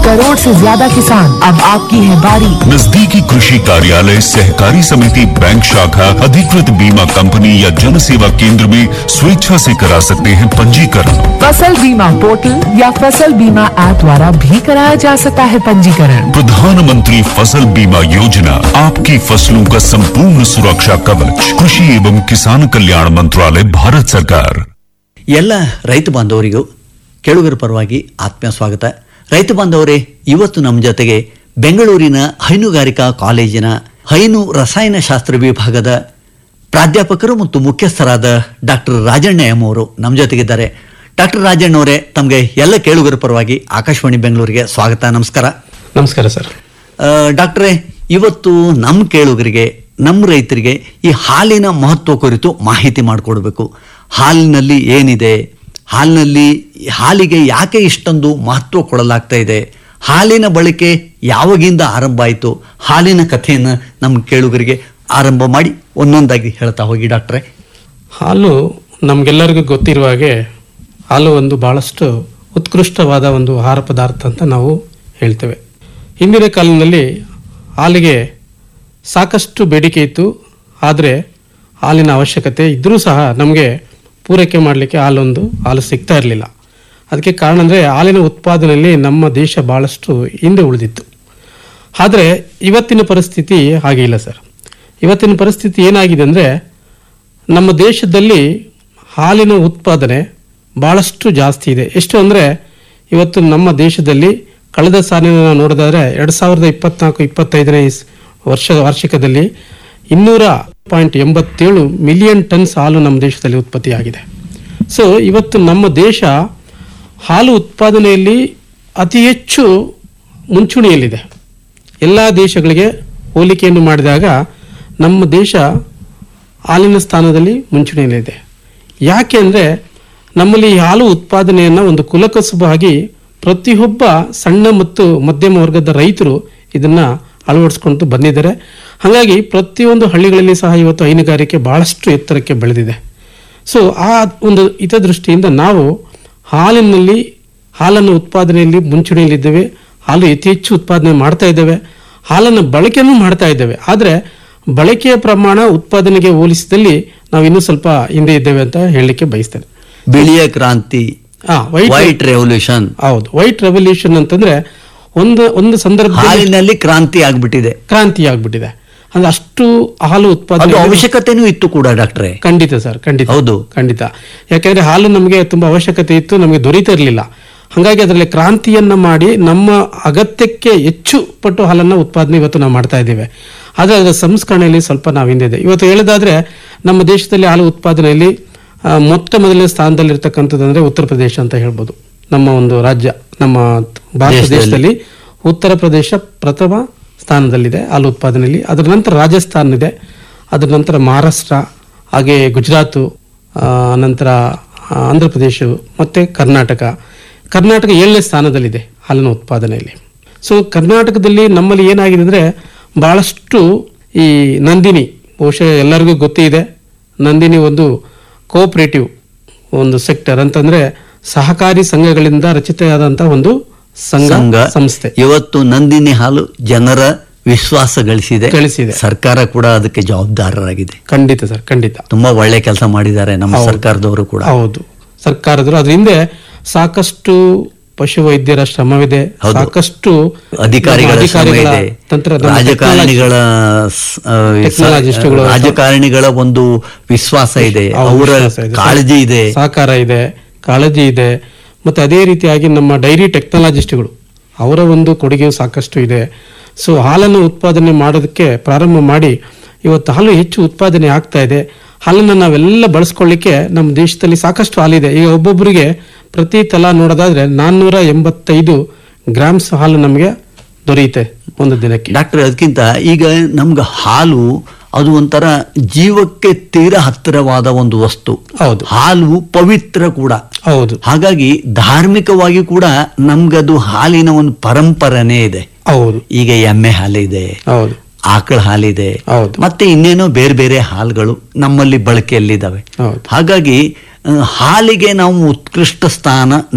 करोड़ से ज्यादा किसान अब आपकी है बारी नजदीकी कृषि कार्यालय सहकारी समिति बैंक शाखा अधिकृत बीमा कंपनी या जन सेवा केंद्र में स्वेच्छा से करा सकते हैं पंजीकरण फसल बीमा पोर्टल या फसल बीमा ऐप द्वारा भी कराया जा सकता है पंजीकरण प्रधानमंत्री फसल बीमा योजना आपकी फसलों का संपूर्ण सुरक्षा कवच कृषि एवं किसान कल्याण मंत्रालय भारत सरकार ಎಲ್ಲ ರೈತ ಬಾಂಧವರಿಗೂ ಕೇಳುಗರ ಪರವಾಗಿ ಆತ್ಮೀಯ ಸ್ವಾಗತ ರೈತ ಬಾಂಧವರೇ ಇವತ್ತು ನಮ್ಮ ಜೊತೆಗೆ ಬೆಂಗಳೂರಿನ ಹೈನುಗಾರಿಕಾ ಕಾಲೇಜಿನ ಹೈನು ರಸಾಯನಶಾಸ್ತ್ರ ವಿಭಾಗದ ಪ್ರಾಧ್ಯಾಪಕರು ಮತ್ತು ಮುಖ್ಯಸ್ಥರಾದ ಡಾಕ್ಟರ್ ರಾಜಣ್ಣ ಎಂ ಅವರು ನಮ್ಮ ಜೊತೆಗಿದ್ದಾರೆ ಡಾಕ್ಟರ್ ರಾಜಣ್ಣ ಅವರೇ ತಮಗೆ ಎಲ್ಲ ಕೇಳುಗರ ಪರವಾಗಿ ಆಕಾಶವಾಣಿ ಬೆಂಗಳೂರಿಗೆ ಸ್ವಾಗತ ನಮಸ್ಕಾರ ನಮಸ್ಕಾರ ಸರ್ ಆ, ಡಾಕ್ಟ್ರೇ ಇವತ್ತು ನಮ್ಮ ಕೇಳುಗರಿಗೆ ನಮ್ಮ ರೈತರಿಗೆ ಈ ಹಾಲಿನ ಮಹತ್ವ ಕುರಿತು ಮಾಹಿತಿ ಮಾಡಿಕೊಡ್ಬೇಕು ಹಾಲಿನಲ್ಲಿ ಏನಿದೆ ಹಾಲಿನಲ್ಲಿ ಹಾಲಿಗೆ ಯಾಕೆ ಇಷ್ಟೊಂದು ಮಹತ್ವ ಕೊಡಲಾಗ್ತಾ ಇದೆ ಹಾಲಿನ ಬಳಕೆ ಯಾವಾಗಿಂದ ಆರಂಭ ಆಯಿತು ಹಾಲಿನ ಕಥೆಯನ್ನು ನಮ್ಮ ಕೇಳುಗರಿಗೆ ಆರಂಭ ಮಾಡಿ ಒಂದೊಂದಾಗಿ ಹೇಳ್ತಾ ಹೋಗಿ ಡಾಕ್ಟ್ರೆ ಹಾಲು ನಮಗೆಲ್ಲರಿಗೂ ಗೊತ್ತಿರುವ ಹಾಗೆ ಹಾಲು ಒಂದು ಬಹಳಷ್ಟು ಉತ್ಕೃಷ್ಟವಾದ ಒಂದು ಆಹಾರ ಪದಾರ್ಥ ಅಂತ ನಾವು ಹೇಳ್ತೇವೆ ಹಿಂದಿನ ಕಾಲಿನಲ್ಲಿ ಹಾಲಿಗೆ ಸಾಕಷ್ಟು ಬೇಡಿಕೆ ಇತ್ತು ಆದರೆ ಹಾಲಿನ ಅವಶ್ಯಕತೆ ಇದ್ದರೂ ಸಹ ನಮಗೆ ಪೂರೈಕೆ ಮಾಡಲಿಕ್ಕೆ ಹಾಲೊಂದು ಹಾಲು ಸಿಗ್ತಾ ಇರಲಿಲ್ಲ ಅದಕ್ಕೆ ಕಾರಣ ಅಂದರೆ ಹಾಲಿನ ಉತ್ಪಾದನೆಯಲ್ಲಿ ನಮ್ಮ ದೇಶ ಭಾಳಷ್ಟು ಹಿಂದೆ ಉಳಿದಿತ್ತು ಆದರೆ ಇವತ್ತಿನ ಪರಿಸ್ಥಿತಿ ಹಾಗೆ ಇಲ್ಲ ಸರ್ ಇವತ್ತಿನ ಪರಿಸ್ಥಿತಿ ಏನಾಗಿದೆ ಅಂದರೆ ನಮ್ಮ ದೇಶದಲ್ಲಿ ಹಾಲಿನ ಉತ್ಪಾದನೆ ಭಾಳಷ್ಟು ಜಾಸ್ತಿ ಇದೆ ಎಷ್ಟು ಅಂದರೆ ಇವತ್ತು ನಮ್ಮ ದೇಶದಲ್ಲಿ ಕಳೆದ ಸಾಲಿನ ನಾವು ನೋಡೋದಾದ್ರೆ ಎರಡು ಸಾವಿರದ ಇಪ್ಪತ್ನಾಲ್ಕು ಇಪ್ಪತ್ತೈದನೇ ಇಸ್- ವರ್ಷದ ವಾರ್ಷಿಕದಲ್ಲಿ ಇನ್ನೂರ ಪಾಯಿಂಟ್ ಎಂಬತ್ತೇಳು ಮಿಲಿಯನ್ ಟನ್ಸ್ ಹಾಲು ನಮ್ಮ ದೇಶದಲ್ಲಿ ಉತ್ಪತ್ತಿಯಾಗಿದೆ ಸೊ ಇವತ್ತು ನಮ್ಮ ದೇಶ ಹಾಲು ಉತ್ಪಾದನೆಯಲ್ಲಿ ಅತಿ ಹೆಚ್ಚು ಮುಂಚೂಣಿಯಲ್ಲಿದೆ ಎಲ್ಲ ದೇಶಗಳಿಗೆ ಹೋಲಿಕೆಯನ್ನು ಮಾಡಿದಾಗ ನಮ್ಮ ದೇಶ ಹಾಲಿನ ಸ್ಥಾನದಲ್ಲಿ ಮುಂಚೂಣಿಯಲ್ಲಿದೆ ಯಾಕೆ ಅಂದರೆ ನಮ್ಮಲ್ಲಿ ಈ ಹಾಲು ಉತ್ಪಾದನೆಯನ್ನು ಒಂದು ಕುಲಕಸುಬಾಗಿ ಪ್ರತಿಯೊಬ್ಬ ಸಣ್ಣ ಮತ್ತು ಮಧ್ಯಮ ವರ್ಗದ ರೈತರು ಇದನ್ನು ಅಳವಡಿಸ್ಕೊಂಡು ಬಂದಿದ್ದಾರೆ ಹಾಗಾಗಿ ಪ್ರತಿಯೊಂದು ಹಳ್ಳಿಗಳಲ್ಲಿ ಸಹ ಇವತ್ತು ಹೈನುಗಾರಿಕೆ ಬಹಳಷ್ಟು ಎತ್ತರಕ್ಕೆ ಬೆಳೆದಿದೆ ಸೊ ಆ ಒಂದು ಹಿತದೃಷ್ಟಿಯಿಂದ ನಾವು ಹಾಲಿನಲ್ಲಿ ಹಾಲನ್ನು ಉತ್ಪಾದನೆಯಲ್ಲಿ ಮುಂಚೂಣಿಯಲ್ಲಿದ್ದೇವೆ ಹಾಲು ಅತಿ ಹೆಚ್ಚು ಉತ್ಪಾದನೆ ಮಾಡ್ತಾ ಇದ್ದೇವೆ ಹಾಲನ್ನು ಬಳಕೆಯನ್ನು ಮಾಡ್ತಾ ಇದ್ದೇವೆ ಆದರೆ ಬಳಕೆಯ ಪ್ರಮಾಣ ಉತ್ಪಾದನೆಗೆ ಹೋಲಿಸಿದಲ್ಲಿ ನಾವು ಇನ್ನೂ ಸ್ವಲ್ಪ ಹಿಂದೆ ಇದ್ದೇವೆ ಅಂತ ಹೇಳಲಿಕ್ಕೆ ಬಯಸ್ತೇನೆ ಬಿಳಿಯ ಕ್ರಾಂತಿ ಆ, white- ವೈಟ್ ರೆವಲ್ಯೂಷನ್ ಹೌದು ವೈಟ್ ರೆವಲ್ಯೂಷನ್ ಅಂತಂದ್ರೆ ಒಂದು ಒಂದು ಸಂದರ್ಭದಲ್ಲಿ ಹಾಲಿನಲ್ಲಿ ಕ್ರಾಂತಿ ಆಗ್ಬಿಟ್ಟಿದೆ ಕ್ರಾಂತಿ ಆಗ್ಬಿಟ್ಟಿದೆ ಅಂದ್ರೆ ಅಷ್ಟು ಹಾಲು ಅದು ಉತ್ಪಾದನೆ ಅವಶ್ಯಕತೆನೂ ಇತ್ತು ಕೂಡ ಡಾಕ್ಟ್ರೆ ಖಂಡಿತ ಸರ್ ಖಂಡಿತ ಹೌದು. ಖಂಡಿತ ಯಾಕಂದ್ರೆ ಹಾಲು ನಮಗೆ ತುಂಬಾ ಅವಶ್ಯಕತೆ ಇತ್ತು ನಮಗೆ ದೊರೀತಾ ಇರಲಿಲ್ಲ ಹಾಗಾಗಿ ಅದರಲ್ಲಿ ಕ್ರಾಂತಿಯನ್ನ ಮಾಡಿ ನಮ್ಮ ಅಗತ್ಯಕ್ಕೆ ಹೆಚ್ಚು ಪಟ್ಟು ಹಾಲನ್ನ ಉತ್ಪಾದನೆ ಇವತ್ತು ನಾವು ಮಾಡ್ತಾ ಇದ್ದೇವೆ ಆದರೆ ಅದರ ಸಂಸ್ಕರಣೆಯಲ್ಲಿ ಸ್ವಲ್ಪ ನಾವು ಹಿಂದಿದೆ ಇವತ್ತು ಹೇಳೋದಾದ್ರೆ ನಮ್ಮ ದೇಶದಲ್ಲಿ ಹಾಲು ಉತ್ಪಾದನೆಯಲ್ಲಿ ಆ, ಮೊಟ್ಟ ಮೊದಲನೇ ಸ್ಥಾನದಲ್ಲಿರ್ತಕ್ಕಂಥದ್ದು ಅಂದ್ರೆ ಉತ್ತರ ಪ್ರದೇಶ ಅಂತ ಹೇಳ್ಬೋದು ನಮ್ಮ ಒಂದು ರಾಜ್ಯ ನಮ್ಮ ಭಾರತ ದೇಶದಲ್ಲಿ. ದೇಶದಲ್ಲಿ ಉತ್ತರ ಪ್ರದೇಶ ಪ್ರಥಮ ಸ್ಥಾನದಲ್ಲಿದೆ ಹಾಲು ಉತ್ಪಾದನೆಯಲ್ಲಿ ಅದರ ನಂತರ ರಾಜಸ್ಥಾನ ಇದೆ ಅದರ ನಂತರ ಮಹಾರಾಷ್ಟ್ರ ಹಾಗೆ ಗುಜರಾತು ಆ, ನಂತರ ಆ, ಆಂಧ್ರ ಪ್ರದೇಶ ಮತ್ತು ಕರ್ನಾಟಕ ಕರ್ನಾಟಕ ಏಳನೇ ಸ್ಥಾನದಲ್ಲಿದೆ ಹಾಲಿನ ಉತ್ಪಾದನೆಯಲ್ಲಿ ಸೊ ಕರ್ನಾಟಕದಲ್ಲಿ ನಮ್ಮಲ್ಲಿ ಏನಾಗಿದೆ ಅಂದರೆ ಭಾಳಷ್ಟು ಈ ನಂದಿನಿ ಬಹುಶಃ ಎಲ್ಲರಿಗೂ ಗೊತ್ತೇ ಇದೆ ನಂದಿನಿ ಒಂದು ಕೋಆಪರೇಟಿವ್ ಒಂದು ಸೆಕ್ಟರ್ ಅಂತಂದ್ರೆ ಸಹಕಾರಿ ಸಂಘಗಳಿಂದ ರಚಿತವಾದಂಥ ಒಂದು ಸಂಘ ಸಂಘ ಸಂಸ್ಥೆ ಇವತ್ತು ನಂದಿನಿ ಹಾಲು ಜನರ ವಿಶ್ವಾಸ ಗಳಿಸಿದೆ ಗಳಿಸಿದೆ. ಸರ್ಕಾರ ಕೂಡ ಅದಕ್ಕೆ ಜವಾಬ್ದಾರರಾಗಿದೆ ಖಂಡಿತ ಸರ್ ಖಂಡಿತ ತುಂಬಾ ಒಳ್ಳೆ ಕೆಲಸ ಮಾಡಿದ್ದಾರೆ ನಮ್ಮ ಹೌದು. ಸರ್ಕಾರದವರು ಕೂಡ ಹೌದು ಸರ್ಕಾರದರು ಅದ್ರ ಹಿಂದೆ ಸಾಕಷ್ಟು ಪಶುವೈದ್ಯರ ಶ್ರಮವಿದೆ ಹೌದು. ಸಾಕಷ್ಟು ಅಧಿಕಾರಿಗಳ ನಮ್ಮ ಶ್ರಮ ಇದೆ ತಂತ್ರ ನಮ್ಮ ರಾಜಕಾರಣಿಗಳ ಸ್- ಆ, ಟೆಕ್ನಾಲಜಿಸ್ಟ್ಗಳು ರಾಜಕಾರಣಿಗಳ ಒಂದು ವಿಶ್ವಾಸ ಇದೆ ಅವ್ರ ಅವರ ವಿಶ್ವಾಸ ಇದೆ. ಕಾಳಜಿ ಇದೆ ಸಹಕಾರ ಇದೆ ಕಾಳಜಿ ಇದೆ ಮತ್ತೆ ಅದೇ ರೀತಿಯಾಗಿ ನಮ್ಮ ಡೈರಿ ಟೆಕ್ನಾಲಜಿಸ್ಟ್ಗಳು ಅವರ ಒಂದು ಕೊಡುಗೆಯು ಸಾಕಷ್ಟು ಇದೆ ಸೊ ಹಾಲನ್ನು ಉತ್ಪಾದನೆ ಮಾಡೋದಕ್ಕೆ ಪ್ರಾರಂಭ ಮಾಡಿ ಇವತ್ತು ಹಾಲು ಹೆಚ್ಚು ಉತ್ಪಾದನೆ ಆಗ್ತಾ ಇದೆ ಹಾಲನ್ನು ನಾವೆಲ್ಲ ಬಳಸ್ಕೊಳ್ಳಿಕ್ಕೆ ನಮ್ಮ ದೇಶದಲ್ಲಿ ಸಾಕಷ್ಟು ಹಾಲಿದೆ ಈಗ ಒಬ್ಬೊಬ್ಬರಿಗೆ ಪ್ರತಿ ತಲಾ ನೋಡೋದಾದ್ರೆ ನಾನ್ನೂರ ಎಂಬತ್ತೈದು ಗ್ರಾಮ್ಸ್ ಹಾಲು ನಮಗೆ ದೊರೆಯುತ್ತೆ ಒಂದು ದಿನಕ್ಕೆ ಡಾಕ್ಟರ್ ಅದಕ್ಕಿಂತ ಈಗ ನಮ್ಗೆ ಹಾಲು ಅದು ಒಂಥರ ಜೀವಕ್ಕೆ ತೀರಾ ಹತ್ತಿರವಾದ ಒಂದು ವಸ್ತು ಹೌದು ಹಾಲು ಪವಿತ್ರ ಕೂಡ ಹೌದು ಹಾಗಾಗಿ ಧಾರ್ಮಿಕವಾಗಿ ಕೂಡ ನಮ್ಗದು ಹಾಲಿನ ಒಂದು ಪರಂಪರೆನೇ ಇದೆ ಹೌದು ಈಗ ಎಮ್ಮೆ ಹಾಲಿದೆ ಹೌದು ಆಕಳ ಹಾಲಿದೆ ಹೌದು. ಮತ್ತೆ ಇನ್ನೇನೋ ಬೇರೆ ಬೇರೆ ಹಾಲುಗಳು ನಮ್ಮಲ್ಲಿ ಬಳಕೆಯಲ್ಲಿದ್ದಾವೆ ಹೌದು ಹಾಗಾಗಿ ಆ, ಹಾಲಿಗೆ ನಾವು ಉತ್ಕೃಷ್ಟ ಸ್ಥಾನ